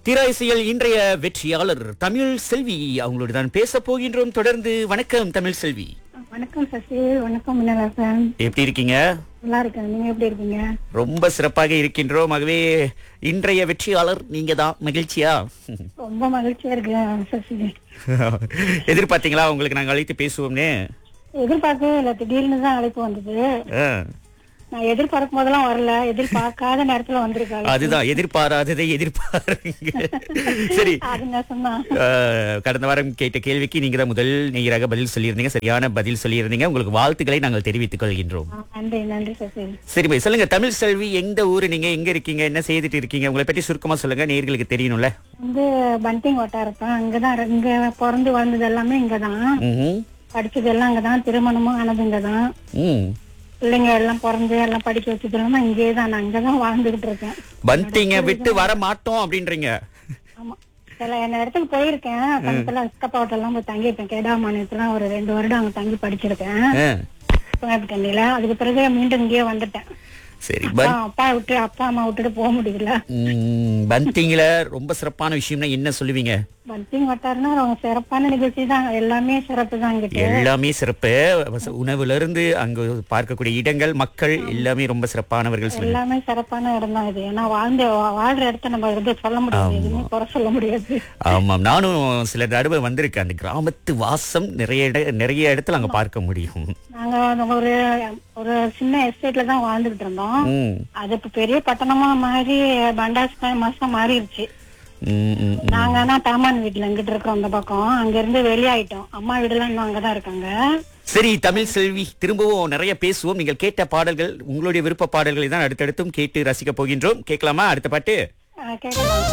திராய்சியல் இன்றைய வெற்றியாளர் தமிழ் செல்வி அவங்களோட தான் பேச போகின்றோம் தொடர்ந்து வணக்கம் தமிழ் செல்வி வணக்கம் சசி வணக்கம் மின்னலாசன் எப்படி இருக்கீங்க நல்லா இருக்கேன் நீங்க எப்படி இருக்கீங்க ரொம்ப சிறப்பாக இருக்கின்றோம் ஆகவே இன்றைய வெற்றியாளர் நீங்க தான் மகிழ்ச்சியா ரொம்ப மகிழ்ச்சியா இருக்கேன் சசி எதிர்பார்த்தீங்களா உங்களுக்கு நாங்க அழைத்து பேசுவோம்னு எதிர்பார்க்கவே இல்லை திடீர்னு தான் அழைப்பு வந்தது ஆ, நான் எதிர்பார்க்கும் போதெல்லாம் வரல எதிர்பார்க்காத நேரத்துல வந்திருக்காங்க அதுதான் எதிர்பாராததை எதிர்பாருங்க சரி அதுங்க சொன்னா ஆ, கடந்த வாரம் கேட்ட கேள்விக்கு நீங்க தான் முதல் நேயராக பதில் சொல்லியிருந்தீங்க சரியான பதில் சொல்லியிருந்தீங்க உங்களுக்கு வாழ்த்துக்களை நாங்கள் தெரிவித்துக் கொள்கின்றோம் ஆ, நன்றி நன்றி சசி சரி பை சொல்லுங்க தமிழ் செல்வி எந்த ஊரு நீங்க எங்க இருக்கீங்க என்ன செய்துட்டு இருக்கீங்க உங்களை பற்றி சுருக்கமா சொல்லுங்க நேயர்களுக்கு தெரியணும்ல வந்து பண்டிங் வட்டாரத்தான் அங்கதான் இங்க பிறந்து வளர்ந்தது எல்லாமே இங்கதான் ம்ஹும். படிச்சது எல்லாம் அங்கதான் திருமணமும் ஆனது இங்கதான் ம் பிள்ளைங்க எல்லாம் பிறந்து எல்லாம் படிக்க வச்சது எல்லாமே இங்கேயே தான் நான் இங்கதான் வாழ்ந்துகிட்டு இருக்கேன் பந்திங்க விட்டு வர மாட்டோம் அப்படின்றீங்க ஆமா சில என்ன இடத்துக்கு போயிருக்கேன் பக்கத்துல அஸ்கப்பாவட்ட எல்லாம் போய் தங்கியிருக்கேன் கேடாமானியத்துல ஒரு ரெண்டு வருடம் அங்க தங்கி படிச்சிருக்கேன் ஆ, தண்ணியில அதுக்கு பிறகு மீண்டும் இங்கேயே வந்துட்டேன் சரி அப்பா அப்பா விட்டு அப்பா அம்மா விட்டுட்டு போக முடியல பந்திங்கள ரொம்ப சிறப்பான விஷயம்னா என்ன சொல்லுவீங்க பந்திங் வட்டாருன்னா அவங்க சிறப்பான நிகழ்ச்சி தான் எல்லாமே சிறப்பு தான் இங்கிட்ட எல்லாமே சிறப்பு உணவுல இருந்து அங்கு பார்க்கக்கூடிய இடங்கள் மக்கள் எல்லாமே ரொம்ப சிறப்பானவர்கள் சொல்லுங்க எல்லாமே சிறப்பான இடம் தான் இது ஏன்னா வாழ்ந்த வா- வாழ்ற இடத்த நம்ம இது சொல்ல முடியாது எதுவுமே குறை சொல்ல முடியாது ஆமாம் நானும் சில தடவை வந்திருக்கேன் அந்த கிராமத்து வாசம் நிறைய இட நிறைய இடத்துல அங்க பார்க்க முடியும் நாங்க வந்து ஒரு ஒரு சின்ன எஸ்டேட்ல தான் வாழ்ந்துகிட்டு இருந்தோம் ம், அது இப்ப பெரிய பட்டணமா மாறி பண்டாஸ் மாசம் மாறிடுச்சு ம், ம், ம். நாங்க ஆனா தாமான் வீட்டுல இங்கிட்டு இருக்கிறோம் அந்த பக்கம் அங்க இருந்து வெளியாயிட்டோம் அம்மா வீடுலாம் இன்னும் அங்கதான் இருக்காங்க சரி தமிழ் செல்வி திரும்பவும் நிறைய பேசுவோம் நீங்கள் கேட்ட பாடல்கள் உங்களுடைய விருப்ப பாடல்களை தான் அடுத்தடுத்தும் கேட்டு ரசிக்க போகின்றோம் கேட்கலாமா அடுத்த பாட்டு அஹ் கேட்கலாம்